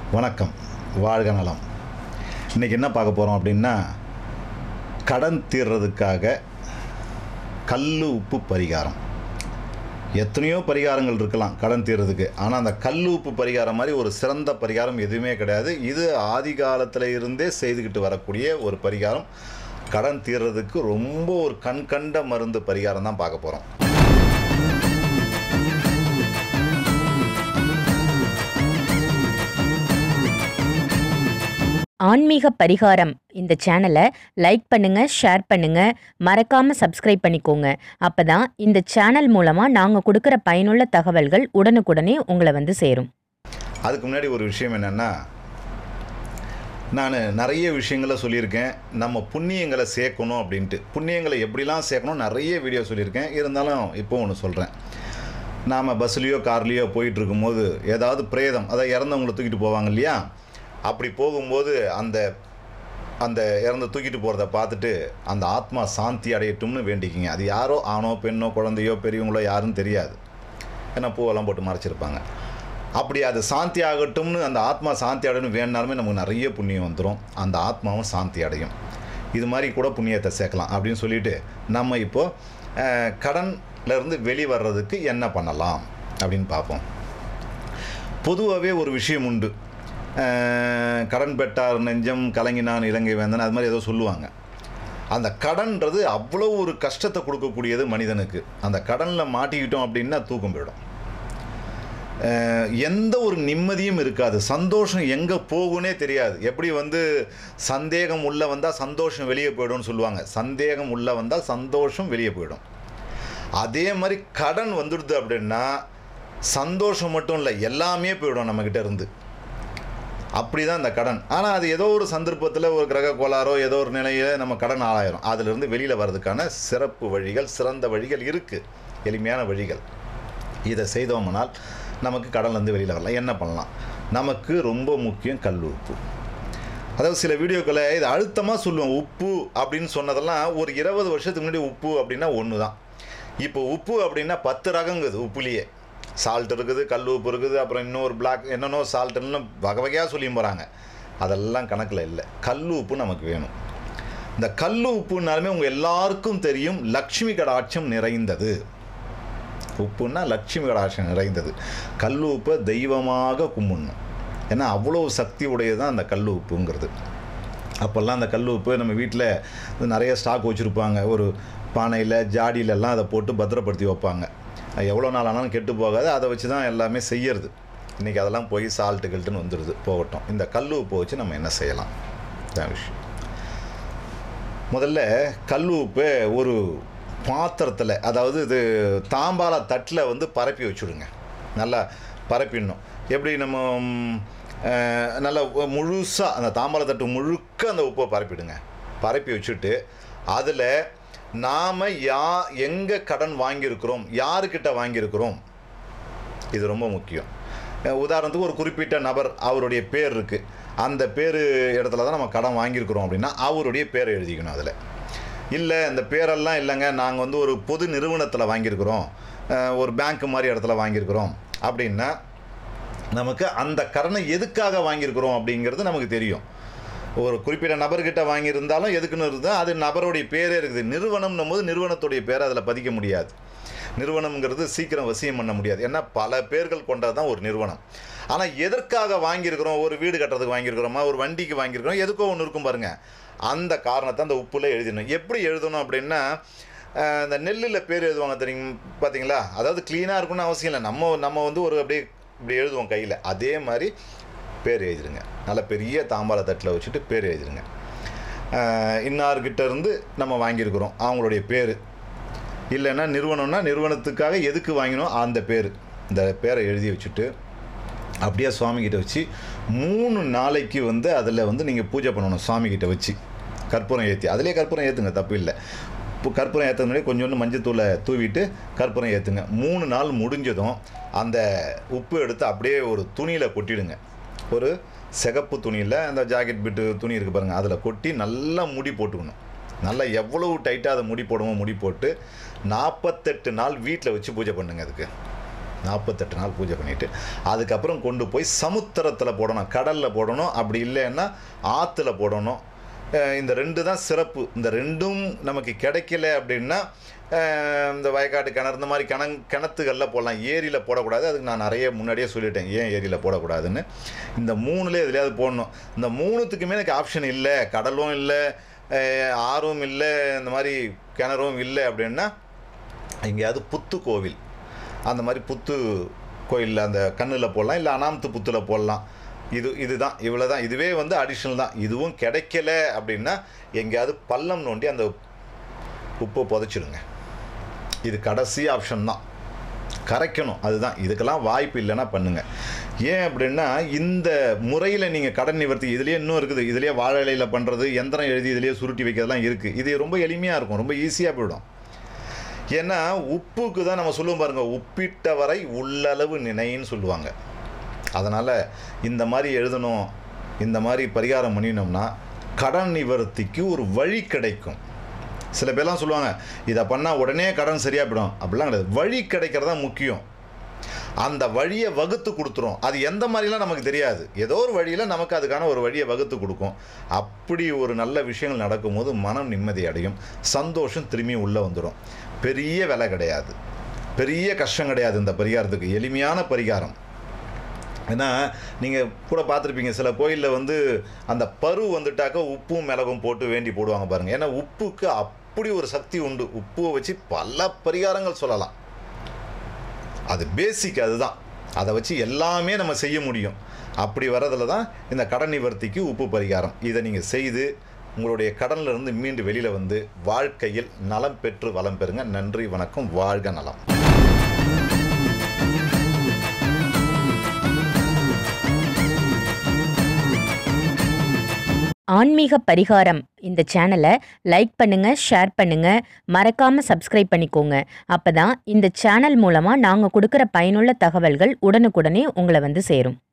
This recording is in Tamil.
வணக்கம் வாழ்க நலம் இன்றைக்கி என்ன பார்க்க போகிறோம் அப்படின்னா கடன் தீர்றதுக்காக கல் உப்பு பரிகாரம் எத்தனையோ பரிகாரங்கள் இருக்கலாம் கடன் தீர்றதுக்கு ஆனால் அந்த கல் உப்பு பரிகாரம் மாதிரி ஒரு சிறந்த பரிகாரம் எதுவுமே கிடையாது இது ஆதி காலத்தில் இருந்தே செய்துக்கிட்டு வரக்கூடிய ஒரு பரிகாரம் கடன் தீர்றதுக்கு ரொம்ப ஒரு கண் கண்ட மருந்து பரிகாரம் தான் பார்க்க போகிறோம் ஆன்மீக பரிகாரம் இந்த சேனலை லைக் பண்ணுங்க ஷேர் பண்ணுங்க மறக்காம சப்ஸ்கிரைப் பண்ணிக்கோங்க அப்பதான் இந்த சேனல் மூலமா நாங்க கொடுக்கிற பயனுள்ள தகவல்கள் உடனுக்குடனே உங்களை வந்து சேரும் அதுக்கு முன்னாடி ஒரு விஷயம் என்னென்னா நான் நிறைய விஷயங்களை சொல்லியிருக்கேன் நம்ம புண்ணியங்களை சேர்க்கணும் அப்படின்ட்டு புண்ணியங்களை எப்படிலாம் சேர்க்கணும் நிறைய வீடியோ சொல்லியிருக்கேன் இருந்தாலும் இப்போ ஒன்று சொல்கிறேன் நாம் பஸ்லேயோ கார்லேயோ போயிட்டு இருக்கும்போது ஏதாவது பிரேதம் அதை இறந்தவங்களை தூக்கிட்டு போவாங்க இல்லையா அப்படி போகும்போது அந்த அந்த இறந்து தூக்கிட்டு போகிறத பார்த்துட்டு அந்த ஆத்மா சாந்தி அடையட்டும்னு வேண்டிக்கிங்க அது யாரோ ஆணோ பெண்ணோ குழந்தையோ பெரியவங்களோ யாருன்னு தெரியாது ஏன்னா பூவெல்லாம் போட்டு மறைச்சிருப்பாங்க அப்படி அது சாந்தி ஆகட்டும்னு அந்த ஆத்மா சாந்தி அடையணும் வேணாலுமே நமக்கு நிறைய புண்ணியம் வந்துடும் அந்த ஆத்மாவும் சாந்தி அடையும் இது மாதிரி கூட புண்ணியத்தை சேர்க்கலாம் அப்படின்னு சொல்லிட்டு நம்ம இப்போது கடன்லேருந்து வெளிவர்றதுக்கு என்ன பண்ணலாம் அப்படின்னு பார்ப்போம் பொதுவாகவே ஒரு விஷயம் உண்டு அஹ், கடன் பெற்றார் நெஞ்சம் கலங்கினான் இலங்கை வேந்தன் அது மாதிரி ஏதோ சொல்லுவாங்க அந்த கடன்றது அவ்வளோ ஒரு கஷ்டத்தை கொடுக்கக்கூடியது மனிதனுக்கு அந்த கடனில் மாட்டிக்கிட்டோம் அப்படின்னா தூக்கம் போயிடும் அஹ், எந்த ஒரு நிம்மதியும் இருக்காது சந்தோஷம் எங்கே போகுனே தெரியாது எப்படி வந்து சந்தேகம் உள்ளே வந்தால் சந்தோஷம் வெளியே போயிடும்னு சொல்லுவாங்க சந்தேகம் உள்ளே வந்தால் சந்தோஷம் வெளியே போயிடும் அதே மாதிரி கடன் வந்துடுது அப்படின்னா சந்தோஷம் மட்டும் இல்லை எல்லாமே போயிடும் நம்மக்கிட்ட இருந்து அப்படி தான் இந்த கடன் ஆனால் அது ஏதோ ஒரு சந்தர்ப்பத்தில் ஒரு கிரக கோளாறோ ஏதோ ஒரு நிலையில் நம்ம கடன் ஆளாயிரும் அதிலிருந்து வெளியில் வர்றதுக்கான சிறப்பு வழிகள் சிறந்த வழிகள் இருக்குது எளிமையான வழிகள் இதை செய்தோம்னால் நமக்கு கடன்லேருந்து வெளியில் வரலாம் என்ன பண்ணலாம் நமக்கு ரொம்ப முக்கியம் கல் உப்பு அதாவது சில வீடியோக்களை இது அழுத்தமாக சொல்லுவோம் உப்பு அப்படின்னு சொன்னதெல்லாம் ஒரு இருபது வருஷத்துக்கு முன்னாடி உப்பு அப்படின்னா ஒன்று தான் இப்போ உப்பு அப்படின்னா பத்து ரகங்குது உப்புலேயே சால்ட் இருக்குது கல் உப்பு இருக்குது அப்புறம் இன்னொரு பிளாக் என்னென்னோ சால்ட்டுன்னு வகை வகையாக சொல்லியும் போகிறாங்க அதெல்லாம் கணக்கில் இல்லை கல் உப்பு நமக்கு வேணும் இந்த கல் உப்புனாலுமே உங்கள் எல்லாருக்கும் தெரியும் லக்ஷ்மி கடாட்சம் நிறைந்தது உப்புன்னா லட்சுமி கடாட்சம் நிறைந்தது கல் உப்பை தெய்வமாக கும்பிடணும் ஏன்னா அவ்வளோ சக்தி உடையது தான் அந்த கல் உப்புங்கிறது அப்போல்லாம் அந்த கல் உப்பு நம்ம வீட்டில் நிறைய ஸ்டாக் வச்சுருப்பாங்க ஒரு பானையில் ஜாடியிலெல்லாம் அதை போட்டு பத்திரப்படுத்தி வைப்பாங்க அது எவ்வளோ நாள் ஆனாலும் கெட்டு போகாது அதை வச்சு தான் எல்லாமே செய்யறது இன்றைக்கி அதெல்லாம் போய் சால்ட்டு கில்ட்டுன்னு வந்துடுது போகட்டும் இந்த கல் உப்பை வச்சு நம்ம என்ன செய்யலாம் இதான் விஷயம் முதல்ல கல் உப்பை ஒரு பாத்திரத்தில் அதாவது இது தாம்பால தட்டில் வந்து பரப்பி வச்சுடுங்க நல்லா பரப்பிடணும் எப்படி நம்ம ம், அஹ், நல்லா முழுசாக அந்த தாம்பால தட்டு முழுக்க அந்த உப்பை பரப்பிடுங்க பரப்பி வச்சுட்டு அதில் நாம் யா எங்கே கடன் வாங்கியிருக்கிறோம் யாருக்கிட்ட வாங்கியிருக்கிறோம் இது ரொம்ப முக்கியம் அஹ் உதாரணத்துக்கு ஒரு குறிப்பிட்ட நபர் அவருடைய பேர் இருக்குது அந்த பேர் இடத்துல தான் நம்ம கடன் வாங்கியிருக்கிறோம் அப்படின்னா அவருடைய பேரை எழுதிக்கணும் அதில் இல்லை இந்த பேரெல்லாம் இல்லைங்க நாங்கள் வந்து ஒரு பொது நிறுவனத்தில் வாங்கியிருக்கிறோம் அஹ் ஒரு பேங்க் மாதிரி இடத்துல வாங்கியிருக்கிறோம் அப்படின்னா நமக்கு அந்த கடனை எதுக்காக வாங்கியிருக்கிறோம் அப்படிங்கிறது நமக்கு தெரியும் ஒரு குறிப்பிட்ட நபர்கிட்ட வாங்கியிருந்தாலும் எதுக்குன்னு இருந்தால் அது நபருடைய பேரே இருக்குது நிறுவனம்னும் போது நிறுவனத்துடைய பேரை அதில் பதிக்க முடியாது நிறுவனம்ங்கிறது சீக்கிரம் வசியம் பண்ண முடியாது ஏன்னா பல பேர்கள் கொண்டது தான் ஒரு நிறுவனம் ஆனால் எதற்காக வாங்கியிருக்கிறோம் ஒரு வீடு கட்டுறதுக்கு வாங்கியிருக்கிறோமா ஒரு வண்டிக்கு வாங்கியிருக்கிறோம் எதுக்கோ ஒன்று இருக்கும் பாருங்கள் அந்த காரணத்தை அந்த உப்புல எழுதணும் எப்படி எழுதணும் அப்படின்னா அஹ், இந்த நெல்லில் பேர் எழுதுவாங்க தெரியும் பார்த்தீங்களா அதாவது க்ளீனாக இருக்கணும்னு அவசியம் இல்லை நம்ம நம்ம வந்து ஒரு அப்படியே இப்படி எழுதுவோம் கையில் அதே மாதிரி பேர் எழுதிருங்க நல்ல பெரிய தாம்பாள தட்டில் வச்சுட்டு பேர் எழுதிருங்க அஹ், இன்னார்கிட்ட இருந்து நம்ம வாங்கியிருக்கிறோம் அவங்களுடைய பேர் இல்லைன்னா நிறுவனம்னா நிறுவனத்துக்காக எதுக்கு வாங்கினோம் அந்த பேர் இந்த பேரை எழுதி வச்சுட்டு அப்படியே சுவாமிகிட்ட வச்சு மூணு நாளைக்கு வந்து அதில் வந்து நீங்கள் பூஜை பண்ணணும் சுவாமிகிட்ட வச்சு கற்பூரம் ஏற்றி அதிலே கற்பூரம் ஏற்றுங்க தப்பு இல்லை இப்போ கற்பூரம் ஏற்றது முன்னாடி கொஞ்சோண்டு மஞ்சத்தூளை தூவிட்டு கற்பூரம் ஏற்றுங்க மூணு நாள் முடிஞ்சதும் அந்த உப்பு எடுத்து அப்படியே ஒரு துணியில் கொட்டிடுங்க ஒரு சிகப்பு துணியில் அந்த ஜாக்கெட் பிட்டு துணி இருக்குது பாருங்கள் அதில் கொட்டி நல்லா முடி போட்டுக்கணும் நல்லா எவ்வளவு டைட்டாக அதை முடி போடுமோ முடி போட்டு நாற்பத்தெட்டு நாள் வீட்டில் வச்சு பூஜை பண்ணுங்க அதுக்கு நாற்பத்தெட்டு நாள் பூஜை பண்ணிவிட்டு அதுக்கப்புறம் கொண்டு போய் சமுத்திரத்தில் போடணும் கடலில் போடணும் அப்படி இல்லைன்னா ஆற்றுல போடணும் அஹ் இந்த ரெண்டு தான் சிறப்பு இந்த ரெண்டும் நமக்கு கிடைக்கல அப்படின்னா அஹ் இந்த வயக்காட்டு கிணறு இந்த மாதிரி கிணங் கிணத்துகளில் போடலாம் ஏரியில் போடக்கூடாது அதுக்கு நான் நிறைய முன்னாடியே சொல்லிட்டேன் ஏன் ஏரியில் போடக்கூடாதுன்னு இந்த மூணுல எதுலையாவது போடணும் இந்த மூணுத்துக்குமே எனக்கு ஆப்ஷன் இல்லை கடலும் இல்லை அஹ் ஆறும் இல்லை இந்த மாதிரி கிணறும் இல்லை அப்படின்னா எங்கேயாவது புத்து கோவில் அந்த மாதிரி புத்து கோயிலில் அந்த கண்ணில் போடலாம் இல்லை அனாமத்து புத்தில் போடலாம் இது இதுதான் இவ்வளோ தான் இதுவே வந்து அடிஷ்னல் தான் இதுவும் கிடைக்கல அப்படின்னா எங்கேயாவது பள்ளம் நோண்டி அந்த உப்பை புதைச்சிடுங்க இது கடைசி ஆப்ஷன் தான் கரைக்கணும் அதுதான் இதுக்கெல்லாம் வாய்ப்பு இல்லைன்னா பண்ணுங்க ஏன் அப்படின்னா இந்த முறையில் நீங்கள் கடன் நிவர்த்தி இதுலேயே இன்னும் இருக்குது இதுலேயே வாழை இலையில் பண்ணுறது எந்திரம் எழுதி இதுலேயே சுருட்டி வைக்கிறதெல்லாம் இருக்குது இது ரொம்ப எளிமையாக இருக்கும் ரொம்ப ஈஸியாக போயிடும் ஏன்னா உப்புக்கு தான் நம்ம சொல்லுவோம் பாருங்க உப்பிட்டவரை உள்ளளவு நினைன்னு சொல்லுவாங்க அதனால் இந்த மாதிரி எழுதணும் இந்த மாதிரி பரிகாரம் பண்ணினோம்னா கடன் நிவர்த்திக்கு ஒரு வழி கிடைக்கும் சில பேர்லாம் சொல்லுவாங்க இதை பண்ணால் உடனே கடன் சரியாக போயிடும் அப்படிலாம் கிடையாது வழி கிடைக்கிறது தான் முக்கியம் அந்த வழியை வகுத்து கொடுத்துரும் அது எந்த மாதிரிலாம் நமக்கு தெரியாது ஏதோ ஒரு வழியில் நமக்கு அதுக்கான ஒரு வழியை வகுத்து கொடுக்கும் அப்படி ஒரு நல்ல விஷயங்கள் நடக்கும்போது மனம் நிம்மதி அடையும் சந்தோஷம் திரும்பி உள்ளே வந்துடும் பெரிய விலை கிடையாது பெரிய கஷ்டம் கிடையாது இந்த பரிகாரத்துக்கு எளிமையான பரிகாரம் ஏன்னா நீங்கள் கூட பார்த்துருப்பீங்க சில கோயிலில் வந்து அந்த பரு வந்துட்டாக்க உப்பும் மிளகும் போட்டு வேண்டி போடுவாங்க பாருங்கள் ஏன்னா உப்புக்கு அப்படி ஒரு சக்தி உண்டு உப்புவை வச்சு பல பரிகாரங்கள் சொல்லலாம் அது பேசிக் அதுதான் அதை வச்சு எல்லாமே நம்ம செய்ய முடியும் அப்படி வரதில் தான் இந்த கடன் நிவர்த்திக்கு உப்பு பரிகாரம் இதை நீங்கள் செய்து உங்களுடைய கடன்ல இருந்து மீண்டு வெளியில் வந்து வாழ்க்கையில் நலம் பெற்று வளம் பெறுங்க நன்றி வணக்கம் வாழ்க நலம் ஆன்மீக பரிகாரம் இந்த சேனலை லைக் பண்ணுங்க ஷேர் பண்ணுங்க மறக்காம சப்ஸ்கிரைப் பண்ணிக்கோங்க அப்பதான் இந்த சேனல் மூலமா நாங்க கொடுக்குற பயனுள்ள தகவல்கள் உடனுக்குடனே உங்களை வந்து சேரும்